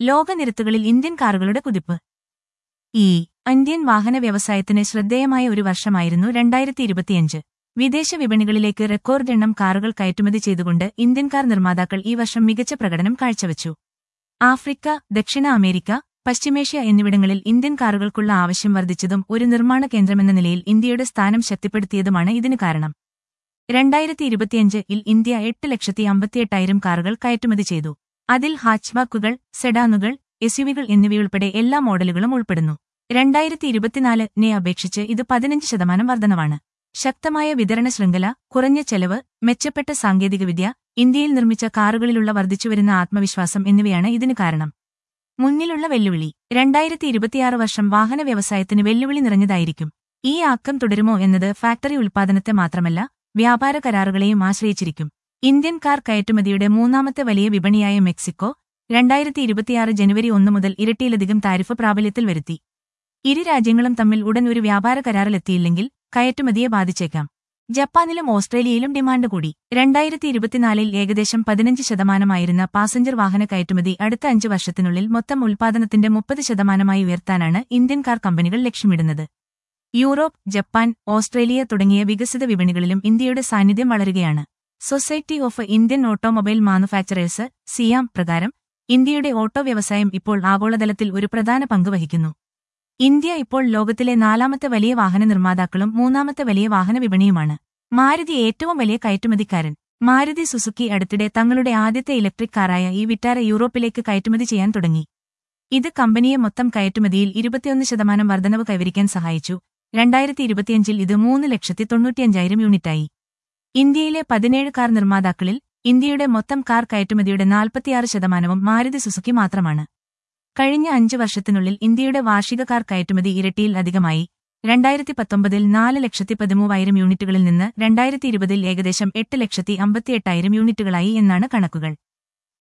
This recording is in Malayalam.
ലോകനിരത്തുകളിൽ ഇന്ത്യൻ കാറുകളുടെ കുതിപ്പ് ഈ ഇന്ത്യൻ വാഹന വ്യവസായത്തിന് ശ്രദ്ധേയമായ ഒരു വർഷമായിരുന്നു രണ്ടായിരത്തി ഇരുപത്തിയഞ്ച് വിദേശ വിപണികളിലേക്ക് റെക്കോർഡ് എണ്ണം കാറുകൾ കയറ്റുമതി ചെയ്തുകൊണ്ട് ഇന്ത്യൻ കാർ നിർമ്മാതാക്കൾ ഈ വർഷം മികച്ച പ്രകടനം കാഴ്ചവച്ചു ആഫ്രിക്ക ദക്ഷിണ അമേരിക്ക പശ്ചിമേഷ്യ എന്നിവിടങ്ങളിൽ ഇന്ത്യൻ കാറുകൾക്കുള്ള ആവശ്യം വർദ്ധിച്ചതും ഒരു നിർമ്മാണ കേന്ദ്രമെന്ന നിലയിൽ ഇന്ത്യയുടെ സ്ഥാനം ശക്തിപ്പെടുത്തിയതുമാണ് ഇതിന് കാരണം രണ്ടായിരത്തി ഇരുപത്തിയഞ്ച് ഇൽ ഇന്ത്യ എട്ട് ലക്ഷത്തി അമ്പത്തിയെട്ടായിരം കാറുകൾ കയറ്റുമതി ചെയ്തു അതിൽ ഹാച്ച്ബാക്കുകൾ സെഡാനുകൾ എസ്യുവികൾ എന്നിവയുൾപ്പെടെ എല്ലാ മോഡലുകളും ഉൾപ്പെടുന്നു രണ്ടായിരത്തി ഇരുപത്തിനാലിനെ അപേക്ഷിച്ച് ഇത് പതിനഞ്ച് ശതമാനം വർധനവാണ് ശക്തമായ വിതരണ ശൃംഖല കുറഞ്ഞ ചെലവ് മെച്ചപ്പെട്ട സാങ്കേതികവിദ്യ ഇന്ത്യയിൽ നിർമ്മിച്ച കാറുകളിലുള്ള വർദ്ധിച്ചുവരുന്ന ആത്മവിശ്വാസം എന്നിവയാണ് ഇതിന് കാരണം മുന്നിലുള്ള വെല്ലുവിളി രണ്ടായിരത്തി ഇരുപത്തിയാറ് വർഷം വാഹന വ്യവസായത്തിന് വെല്ലുവിളി നിറഞ്ഞതായിരിക്കും ഈ ആക്കം തുടരുമോ എന്നത് ഫാക്ടറി ഉൽപ്പാദനത്തെ മാത്രമല്ല വ്യാപാര കരാറുകളെയും ആശ്രയിച്ചിരിക്കും ഇന്ത്യൻ കാർ കയറ്റുമതിയുടെ മൂന്നാമത്തെ വലിയ വിപണിയായ മെക്സിക്കോ രണ്ടായിരത്തി ഇരുപത്തിയാറ് ജനുവരി ഒന്ന് മുതൽ ഇരട്ടിയിലധികം താരിഫ് പ്രാബല്യത്തിൽ വരുത്തി ഇരു രാജ്യങ്ങളും തമ്മിൽ ഉടൻ ഒരു വ്യാപാര കരാറിലെത്തിയില്ലെങ്കിൽ കയറ്റുമതിയെ ബാധിച്ചേക്കാം ജപ്പാനിലും ഓസ്ട്രേലിയയിലും ഡിമാൻഡ് കൂടി രണ്ടായിരത്തി ഇരുപത്തിനാലിൽ ഏകദേശം പതിനഞ്ച് ശതമാനമായിരുന്ന പാസഞ്ചർ വാഹന കയറ്റുമതി അടുത്ത അഞ്ച് വർഷത്തിനുള്ളിൽ മൊത്തം ഉൽപ്പാദനത്തിന്റെ മുപ്പത് ശതമാനമായി ഉയർത്താനാണ് ഇന്ത്യൻ കാർ കമ്പനികൾ ലക്ഷ്യമിടുന്നത് യൂറോപ്പ് ജപ്പാൻ ഓസ്ട്രേലിയ തുടങ്ങിയ വികസിത വിപണികളിലും ഇന്ത്യയുടെ സാന്നിധ്യം വളരുകയാണ് Society of Indian Automobile Manufacturers SIAM പ്രകാരം ഇന്ത്യയുടെ ഓട്ടോ വ്യവസായം ഇപ്പോൾ ആഗോളതലത്തിൽ ഒരു പ്രധാന പങ്ക് വഹിക്കുന്നു ഇന്ത്യ ഇപ്പോൾ ലോകത്തിലെ നാലാമത്തെ വലിയ വാഹന നിർമ്മാതാക്കളും മൂന്നാമത്തെ വലിയ വാഹന വിപണിയുമാണ് മാരുതി ഏറ്റവും വലിയ കയറ്റുമതിക്കാരൻ മാരുതി സുസുക്കി അടുത്തിടെ തങ്ങളുടെ ആദ്യത്തെ ഇലക്ട്രിക് കാറായ ഈ വിറ്റാര യൂറോപ്പിലേക്ക് കയറ്റുമതി ചെയ്യാൻ തുടങ്ങി ഇത് കമ്പനിയെ മൊത്തം കയറ്റുമതിയിൽ ഇരുപത്തിയൊന്ന് ശതമാനം വർധനവ് കൈവരിക്കാൻ സഹായിച്ചു രണ്ടായിരത്തി ഇരുപത്തിയഞ്ചിൽ ഇത് മൂന്ന് ലക്ഷത്തി തൊണ്ണൂറ്റിയഞ്ചായിരം യൂണിറ്റായി ഇന്ത്യയിലെ പതിനേഴ് കാർ നിർമ്മാതാക്കളിൽ ഇന്ത്യയുടെ മൊത്തം കാർ കയറ്റുമതിയുടെ നാൽപ്പത്തിയാറ് ശതമാനവും മാരുതി സുസുക്കി മാത്രമാണ് കഴിഞ്ഞ അഞ്ച് വർഷത്തിനുള്ളിൽ ഇന്ത്യയുടെ വാർഷിക കാർ കയറ്റുമതി ഇരട്ടിയിൽ അധികമായി രണ്ടായിരത്തി പത്തൊമ്പതിൽ നാല് ലക്ഷത്തി പതിമൂവായിരം യൂണിറ്റുകളിൽ നിന്ന് രണ്ടായിരത്തി ഇരുപതിൽ ഏകദേശം എട്ട് ലക്ഷത്തി അമ്പത്തിയെട്ടായിരം യൂണിറ്റുകളായി എന്നാണ് കണക്കുകൾ